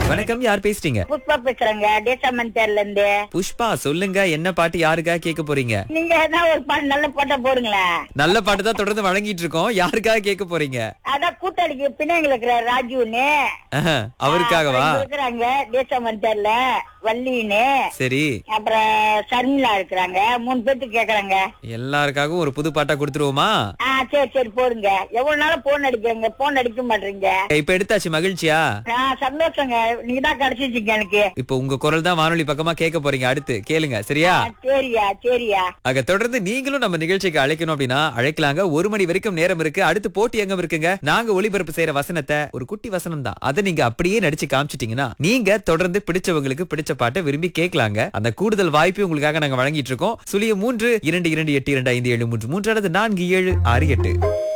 வணக்கம் யார் பேசுறீங்க புஷ்பா பேசுறேங்க தேசமந்தேர்ல இருந்து புஷ்பா சொல்லுங்க என்ன பாட்டு யாருக்காக கேட்க போறீங்க நீங்க என்ன ஒரு பாட்டு நல்ல பாட்டா போடுங்களேன் நல்ல பாட்டு தான் தொடர்ந்து வழங்கிட்டு இருக்கோம் யாருக்காக கேட்க போறீங்க அதான் கூட்டாளிக்கு பின்னாங்க இருக்கிற ராஜுன்னு ஆஹா, அவருக்காகவா இங்க இருக்கிறாங்க தேசமந்தேர்ல வள்ளின்னு சரி அப்புறம் சர்மிளா இருக்கிறாங்க மூணு பேர்த்துக்கு கேக்குறாங்க எல்லாருக்காகவும் ஒரு புது பாட்டா கொடுத்துருவோமா ஆ சரி சரி போடுங்க எவ்வளவு நாளா போன் அடிக்கிறீங்க போன் அடிக்க மாட்டீங்க இப்ப எடுத்தாச்சு மகிழ்ச்சியா ஆ சந்தோஷங்க நீங்க தான் கிடைச்சிருக்கீங்க எனக்கு இப்ப உங்க குரல் தான் வானொலி பக்கமா கேட்க போறீங்க அடுத்து கேளுங்க சரியா ஆ, சரியா சரியா ஆக தொடர்ந்து நீங்களும் நம்ம நிகழ்ச்சிக்கு அழைக்கணும் அப்படின்னா அழைக்கலாங்க ஒரு மணி வரைக்கும் நேரம் இருக்கு அடுத்து போட்டி எங்க இருக்குங்க நாங்க ஒளிபரப்பு செய்யற வசனத்தை ஒரு குட்டி வசனம் தான் அதை நீங்க அப்படியே நடிச்சு காமிச்சிட்டீங்கன்னா நீங்க தொடர்ந்து பிடிச்சவங்களுக்கு பிடிச்ச பாட்டை விரும்பி கேட்கலாங்க அந்த கூடுதல் வாய்ப்பு உங்களுக்காக நாங்க வழங்கிட்டு இருக்கோம் சுழிய மூன்று இரண்டு இரண்டு எட்டு இரண்டு ஐந்து ஏழு மூன்று மூன்று அல்லது நான்கு ஏழு ஆறு எட்டு